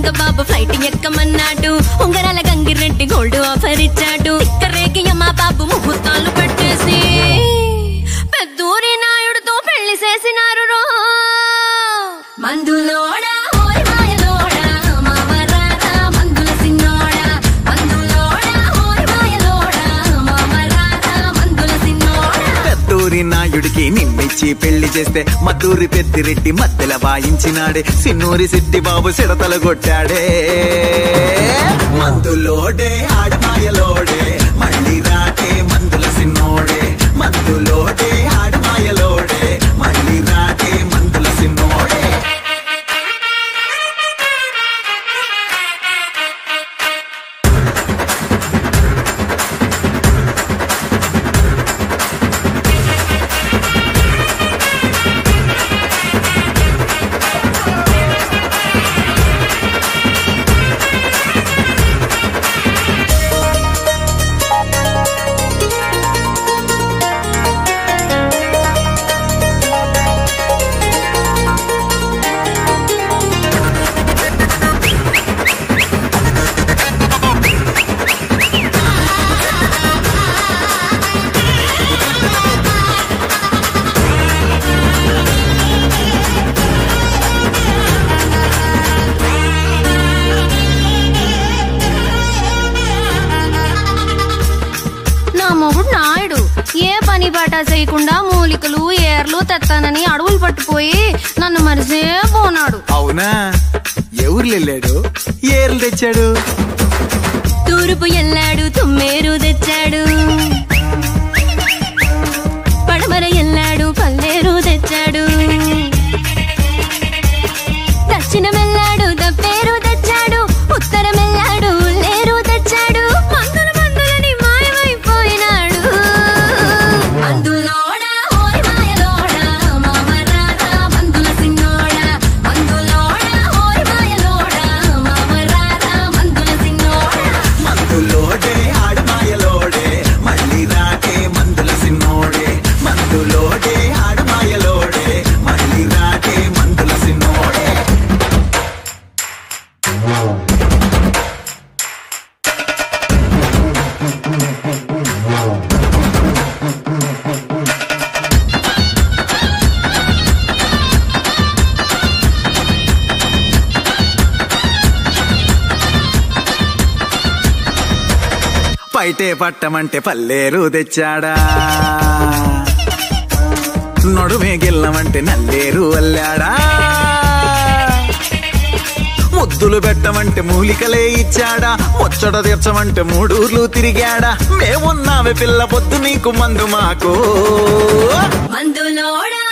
దొంగ బాబు ఫ్లైట్ ఎక్కమన్నాడు ఉంగరాల Gangireddy gold offer ఇచ్చాడు రేకి మా బాబు ముహూర్తాలు పెట్టేసి పెద్దూరి నాయుడుతో పెళ్లి చేసినారు రో మందులోడా ఓయ్ మాయలోడా మామరారా మందుల సిన్నోడా మందులోడా ఓయ్ మాయలోడా మామరారా మందుల సిన్నోడా పెద్దూరి నాయుడికి నిన్నిచ్చి పెళ్లి చేస్తే మద్దూరి పెద్దిరెడ్డి మధ్యల వాయించినాడే సిన్నూరి సిట్టి బాబు సిడతలు కొట్టాడే మందులోడే ఆడమాయలోడే మళ్ళీ రాటే మందుల సిన్నోడే మందులోడే ఆడమాయలోడే మళ్ళీ రాటే మందుల సిన్నోడే నా మొగుడు నాయుడు ఏ పని బాట చేయకుండా మూలికలు ఏర్లు తెత్తానని అడవులు పట్టుపోయి నన్ను మరిసే పోనాడు అవునా ఎవరు వెళ్ళాడు ఏర్లు తెచ్చాడు తూర్పు ఎల్లాడు తుమ్మేరు తెచ్చాడు పడమర ఎల్లాడు పల్లేరు తెచ్చాడు దక్షిణం వెళ్ళాడు దప్పేరు తెచ్చాడు ఉత్తరం వెళ్ళాడు లేరు తెచ్చాడు మందులు మందులని మాయమైపోయినాడు మందులోడా ఓయ్ మాయలోడా మామరారా మందుల సిన్నోడా మందులోడా ఓయ్ మాయలోడా మామరారా మందుల సిన్నోడా మందులోడే ఆడమాయలోడే మళ్ళీ రాటే మందుల సిన్నోడే మందులోడే ఆడమాయలోడే మళ్ళీ రాటే మందుల సిన్నోడే పైటే పట్టమంటే పల్లేరు తెచ్చాడా నడుమే గిల్లమంటే నల్లేరు అల్లాడా ముద్దులు పెట్టమంటే మూలికలే ఇచ్చాడా ముచ్చట తీర్చమంటే మూడూర్లు తిరిగాడా మేమున్నామే పిల్ల పొద్దు నీకు మందు మాకు మందులోడా